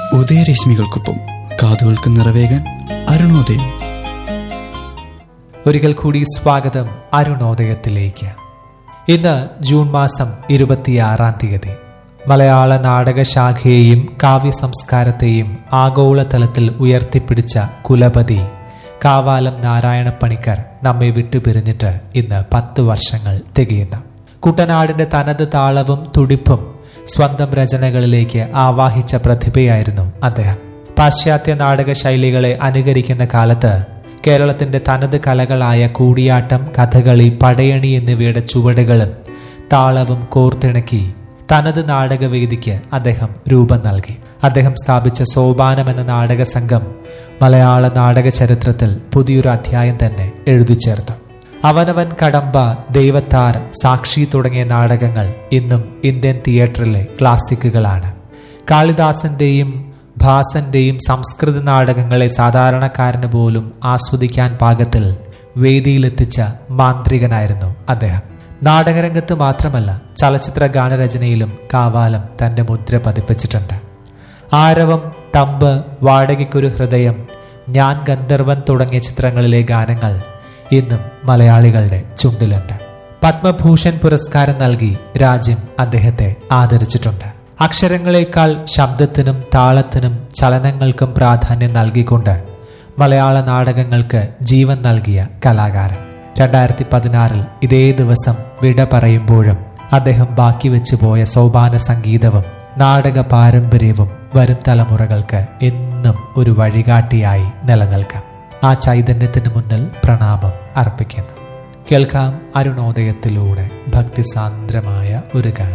ഉദയരശ്മികൾക്കൊപ്പം കാതുകൾക്ക് നിറവേകാൻ അരുണോദയം ഒരിക്കൽ കൂടി സ്വാഗതം അരുണോദയത്തിലേക്ക് ഇന്ന് ജൂൺ മാസം ഇരുപത്തിയാറാം തീയതി മലയാള നാടകശാഖയെയും കാവ്യ സംസ്കാരത്തെയും ആഗോളതലത്തിൽ ഉയർത്തിപ്പിടിച്ച കുലപതി കാവാലം നാരായണ പണിക്കർ നമ്മെ വിട്ടുപിരിഞ്ഞിട്ട് ഇന്ന് പത്ത് വർഷങ്ങൾ തികയുന്നു കുട്ടനാടിന്റെ തനത് താളവും തുടിപ്പും സ്വന്തം രചനകളിലേക്ക് ആവാഹിച്ച പ്രതിഭയായിരുന്നു അദ്ദേഹം പാശ്ചാത്യ നാടക ശൈലികളെ അനുകരിക്കുന്ന കാലത്ത് കേരളത്തിന്റെ തനത് കലകളായ കൂടിയാട്ടം കഥകളി പടയണി എന്നിവയുടെ ചുവടുകളും താളവും കോർത്തിണക്കി തനത് നാടകവേദിക്ക് അദ്ദേഹം രൂപം നൽകി അദ്ദേഹം സ്ഥാപിച്ച സോപാനം എന്ന നാടക സംഘം മലയാള നാടക ചരിത്രത്തിൽ പുതിയൊരു അധ്യായം തന്നെ എഴുതി ചേർത്തു അവനവൻ കടമ്പ ദൈവത്താർ സാക്ഷി തുടങ്ങിയ നാടകങ്ങൾ ഇന്നും ഇന്ത്യൻ തിയേറ്ററിലെ ക്ലാസിക്കുകളാണ് കാളിദാസന്റെയും ഭാസന്റെയും സംസ്കൃത നാടകങ്ങളെ സാധാരണക്കാരന് പോലും ആസ്വദിക്കാൻ പാകത്തിൽ വേദിയിലെത്തിച്ച മാന്ത്രികനായിരുന്നു അദ്ദേഹം നാടകരംഗത്ത് മാത്രമല്ല ചലച്ചിത്ര ഗാനരചനയിലും കാവാലം തന്റെ മുദ്ര പതിപ്പിച്ചിട്ടുണ്ട് ആരവം തമ്പ് വാടകയ്ക്കൊരു ഹൃദയം ഞാൻ ഗന്ധർവൻ തുടങ്ങിയ ചിത്രങ്ങളിലെ ഗാനങ്ങൾ ഇന്നും മലയാളികളുടെ ചുണ്ടിലുണ്ട് പത്മഭൂഷൺ പുരസ്കാരം നൽകി രാജ്യം അദ്ദേഹത്തെ ആദരിച്ചിട്ടുണ്ട് അക്ഷരങ്ങളെക്കാൾ ശബ്ദത്തിനും താളത്തിനും ചലനങ്ങൾക്കും പ്രാധാന്യം നൽകിക്കൊണ്ട് മലയാള നാടകങ്ങൾക്ക് ജീവൻ നൽകിയ കലാകാരൻ രണ്ടായിരത്തി പതിനാറിൽ ഇതേ ദിവസം വിട പറയുമ്പോഴും അദ്ദേഹം ബാക്കി വെച്ചു പോയ സോപാന സംഗീതവും നാടക പാരമ്പര്യവും വരും തലമുറകൾക്ക് എന്നും ഒരു വഴികാട്ടിയായി നിലനിൽക്കാം ആ ചൈതന്യത്തിന് മുന്നിൽ പ്രണാമം അർപ്പിക്കുന്നു കേൾക്കാം അരുണോദയത്തിലൂടെ ഭക്തിസാന്ദ്രമായ ഒരു ഗാനം